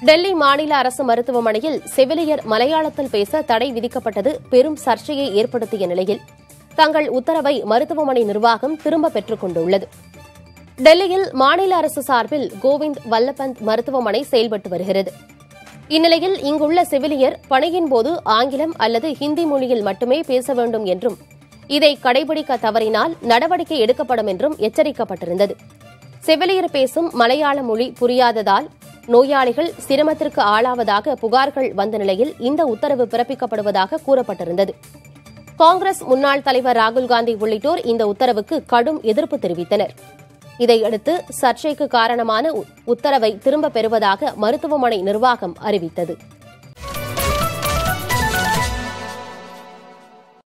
டெல்லி மாநில அரசு மருத்துவமனையில் செவிலியர் மலையாளத்தில் பேச தடை விதிக்கப்பட்டது பெரும் சர்ச்சையை ஏற்படுத்திய நிலையில் தங்கள் உத்தரவை மருத்துவமனை நிர்வாகம் திரும்பப் பெற்றுக் கொண்டுள்ளது டெல்லியில் மாநில அரசு சார்பில் கோவிந்த் வல்லபந்த் மருத்துவமனை செயல்பட்டு வருகிறது இந்நிலையில் இங்குள்ள செவிலியர் பணியின் போது ஆங்கிலம் அல்லது ஹிந்தி மொழியில் மட்டுமே பேச வேண்டும் என்றும் இதை கடைபிடிக்க தவறினால் நடவடிக்கை எடுக்கப்படும் என்றும் எச்சரிக்கப்பட்டிருந்தது செவிலியர் பேசும் மலையாள மொழி புரியாததால் நோயாளிகள் சிரமத்திற்கு ஆளாவதாக புகார்கள் வந்த நிலையில் இந்த உத்தரவு பிறப்பிக்கப்படுவதாக கூறப்பட்டிருந்தது காங்கிரஸ் முன்னாள் தலைவர் ராகுல் காந்தி உள்ளிட்டோர் இந்த உத்தரவுக்கு கடும் எதிர்ப்பு தெரிவித்தனர் இதையடுத்து சர்ச்சைக்கு காரணமான உ- உத்தரவை திரும்பப் பெறுவதாக மருத்துவமனை நிர்வாகம் அறிவித்தது